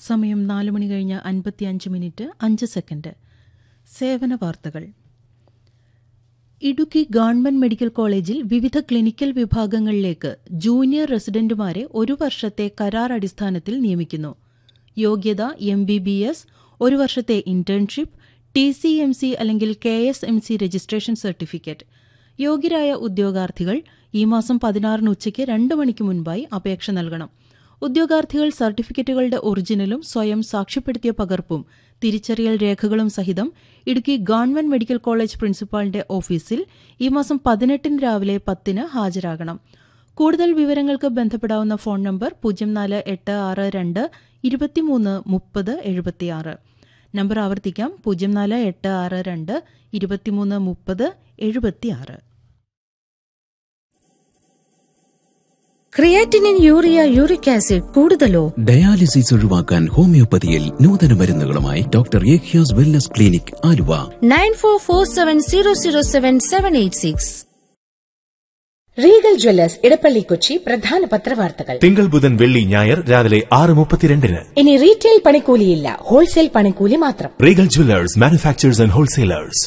സമയം നാല് മണി കഴിഞ്ഞ് അൻപത്തിയഞ്ച് മിനിറ്റ് അഞ്ച് സെക്കൻഡ് സേവന വാർത്തകൾ ഇടുക്കി ഗവൺമെന്റ് മെഡിക്കൽ കോളേജിൽ വിവിധ ക്ലിനിക്കൽ വിഭാഗങ്ങളിലേക്ക് ജൂനിയർ റെസിഡന്റുമാരെ ഒരു വർഷത്തെ കരാർ അടിസ്ഥാനത്തിൽ നിയമിക്കുന്നു യോഗ്യത എം ബി ബി എസ് ഒരു വർഷത്തെ internship T C M C അല്ലെങ്കിൽ K S M C registration certificate യോഗ്യരായ ഉദ്യോഗാർത്ഥികൾ ഈ മാസം പതിനാറിന് ഉച്ചയ്ക്ക് രണ്ട് മണിക്ക് മുൻപായി അപേക്ഷ നൽകണം ഉദ്യോഗാർത്ഥികൾ സർട്ടിഫിക്കറ്റുകളുടെ ഒറിജിനലും സ്വയം സാക്ഷ്യപ്പെടുത്തിയ പകർപ്പും തിരിച്ചറിയൽ രേഖകളും സഹിതം ഇടുക്കി ഗവൺമെന്റ് മെഡിക്കൽ കോളേജ് പ്രിൻസിപ്പാളിന്റെ ഓഫീസിൽ ഈ മാസം പതിനെട്ടിന് രാവിലെ പത്തിന് ഹാജരാകണം കൂടുതൽ വിവരങ്ങൾക്ക് ബന്ധപ്പെടാവുന്ന ഫോൺ നമ്പർ പൂജ്യം നാല് എട്ട് ആറ് രണ്ട് ഇരുപത്തിമൂന്ന് മുപ്പത് എഴുപത്തിയാറ് നമ്പർ ആവർത്തിക്കാം പൂജ്യം നാല് എട്ട് ആറ് രണ്ട് ഇരുപത്തിമൂന്ന് മുപ്പത് എഴുപത്തിയാറ് ക്രിയാറ്റിനിൻ യൂറിയ യൂറിക് ആസിഡ് കൂടുതലോ ഡയാലിസിസ് ഒഴിവാക്കാൻ ഹോമിയോപ്പതിയിൽ നൂതന മരുന്നുകളുമായി ഡോക്ടർ ഏഖ്യാസ് wellness clinic Aluva nine four four seven zero zero seven seven eight six Regal Jewellers Edappally Kochi പ്രധാന പത്രവാർത്തകൾ തിങ്കൾ ബുധൻ വെള്ളി ഞായർ രാവിലെ ആറ് മുപ്പത്തിരണ്ടിന് ഇനി റീറ്റെയിൽ പണിക്കൂലിയില്ല ഹോൾസെയിൽ പണിക്കൂലി മാത്രം Regal Jewellers manufacturers and wholesalers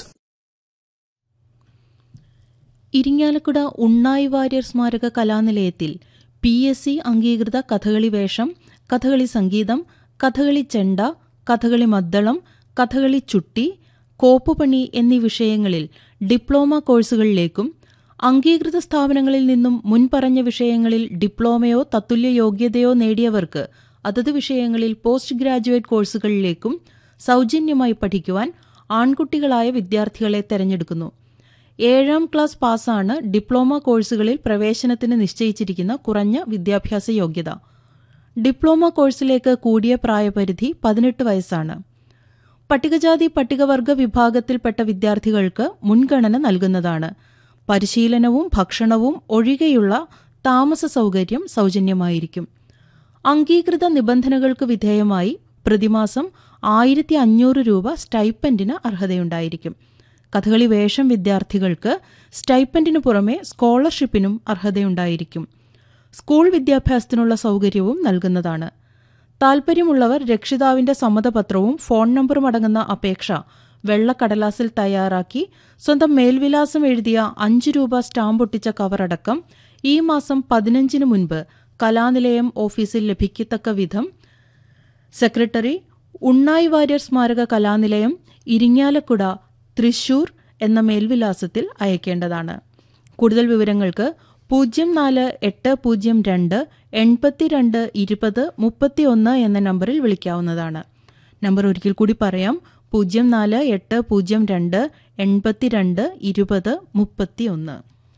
Irinjalakuda Unnayi Warrier സ്മാരക കലാനിലയത്തിൽ പി എസ് സി അംഗീകൃത കഥകളി വേഷം കഥകളി സംഗീതം കഥകളി ചെണ്ട കഥകളി മദ്ദളം കഥകളി ചുട്ടി കോപ്പുപണി എന്നീ വിഷയങ്ങളിൽ ഡിപ്ലോമ കോഴ്സുകളിലേക്കും അംഗീകൃത സ്ഥാപനങ്ങളിൽ നിന്നും മുൻപറഞ്ഞ വിഷയങ്ങളിൽ ഡിപ്ലോമയോ തത്തുല്യ യോഗ്യതയോ നേടിയവർക്ക് അതത് വിഷയങ്ങളിൽ പോസ്റ്റ് ഗ്രാജുവേറ്റ് കോഴ്സുകളിലേക്കും സൗജന്യമായി പഠിക്കുവാൻ ആൺകുട്ടികളായ വിദ്യാർത്ഥികളെ തെരഞ്ഞെടുക്കുന്നു ഏഴാം ക്ലാസ് പാസ്സാണ് ഡിപ്ലോമ കോഴ്സുകളിൽ പ്രവേശനത്തിന് നിശ്ചയിച്ചിരിക്കുന്ന കുറഞ്ഞ വിദ്യാഭ്യാസ യോഗ്യത ഡിപ്ലോമ കോഴ്സിലേക്ക് കൂടിയ പ്രായപരിധി പതിനെട്ട് വയസ്സാണ് പട്ടികജാതി പട്ടികവർഗ വിഭാഗത്തിൽപ്പെട്ട വിദ്യാർത്ഥികൾക്ക് മുൻഗണന നൽകുന്നതാണ് പരിശീലനവും ഭക്ഷണവും ഒഴികെയുള്ള താമസ സൗകര്യം സൗജന്യമായിരിക്കും അംഗീകൃത നിബന്ധനകൾക്ക് വിധേയമായി പ്രതിമാസം ആയിരത്തി അഞ്ഞൂറ് രൂപ സ്റ്റൈപ്പൻഡിന് അർഹതയുണ്ടായിരിക്കും കഥകളി വേഷം വിദ്യാർത്ഥികൾക്ക് സ്റ്റൈപ്പൻഡിനു പുറമെ സ്കോളർഷിപ്പിനും അർഹതയുണ്ടായിരിക്കും സ്കൂൾ വിദ്യാഭ്യാസത്തിനുള്ള സൗകര്യവും നൽകുന്നതാണ് താൽപ്പര്യമുള്ളവർ രക്ഷിതാവിന്റെ സമ്മതപത്രവും ഫോൺ നമ്പറും അടങ്ങുന്ന അപേക്ഷ വെള്ളക്കടലാസിൽ തയ്യാറാക്കി സ്വന്തം മേൽവിലാസം എഴുതിയ അഞ്ചു രൂപ സ്റ്റാമ്പ് ഒട്ടിച്ച കവറടക്കം ഈ മാസം പതിനഞ്ചിന് മുൻപ് കലാനിലയം ഓഫീസിൽ ലഭിക്കത്തക്ക വിധം സെക്രട്ടറി ഉണ്ണായി വാര്യർ സ്മാരക കലാനിലയം ഇരിങ്ങാലക്കുട തൃശൂർ എന്ന മേൽവിലാസത്തിൽ അയക്കേണ്ടതാണ് കൂടുതൽ വിവരങ്ങൾക്ക് പൂജ്യം നാല് എട്ട് പൂജ്യം രണ്ട് എൺപത്തിരണ്ട് ഇരുപത് മുപ്പത്തിയൊന്ന് എന്ന നമ്പറിൽ വിളിക്കാവുന്നതാണ് നമ്പർ ഒരിക്കൽ കൂടി പറയാം പൂജ്യം നാല് എട്ട് പൂജ്യം രണ്ട് എൺപത്തിരണ്ട് ഇരുപത് മുപ്പത്തിയൊന്ന്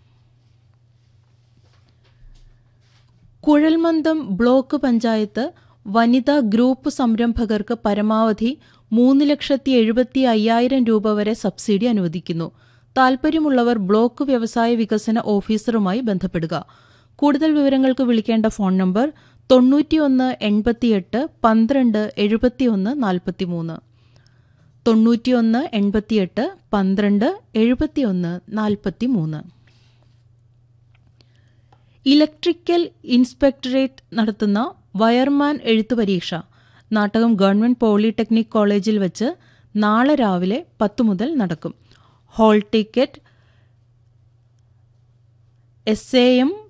കുഴൽമന്ദം ബ്ലോക്ക് പഞ്ചായത്ത് വനിതാ ഗ്രൂപ്പ് സംരംഭകർക്ക് പരമാവധി മൂന്ന് ലക്ഷത്തി എഴുപത്തി അയ്യായിരം രൂപ വരെ സബ്സിഡി അനുവദിക്കുന്നു താൽപ്പര്യമുള്ളവർ ബ്ലോക്ക് വ്യവസായ വികസന ഓഫീസറുമായി ബന്ധപ്പെടുക കൂടുതൽ വിവരങ്ങൾക്ക് വിളിക്കേണ്ട ഫോൺ നമ്പർ തൊണ്ണൂറ്റിയൊന്ന് എൺപത്തിയെട്ട് പന്ത്രണ്ട് എഴുപത്തിയൊന്ന് നാൽപ്പത്തിമൂന്ന് തൊണ്ണൂറ്റിയൊന്ന് എൺപത്തിയെട്ട് പന്ത്രണ്ട് എഴുപത്തിയൊന്ന് നാൽപ്പത്തിമൂന്ന് ഇലക്ട്രിക്കൽ ഇൻസ്പെക്ടറേറ്റ് നടത്തുന്ന വയർമാൻ എഴുത്തു പരീക്ഷ നാട്ടകം ഗവൺമെന്റ് പോളിടെക്നിക് കോളേജിൽ വെച്ച് നാളെ രാവിലെ പത്തു മുതൽ നടക്കും hall ticket S A M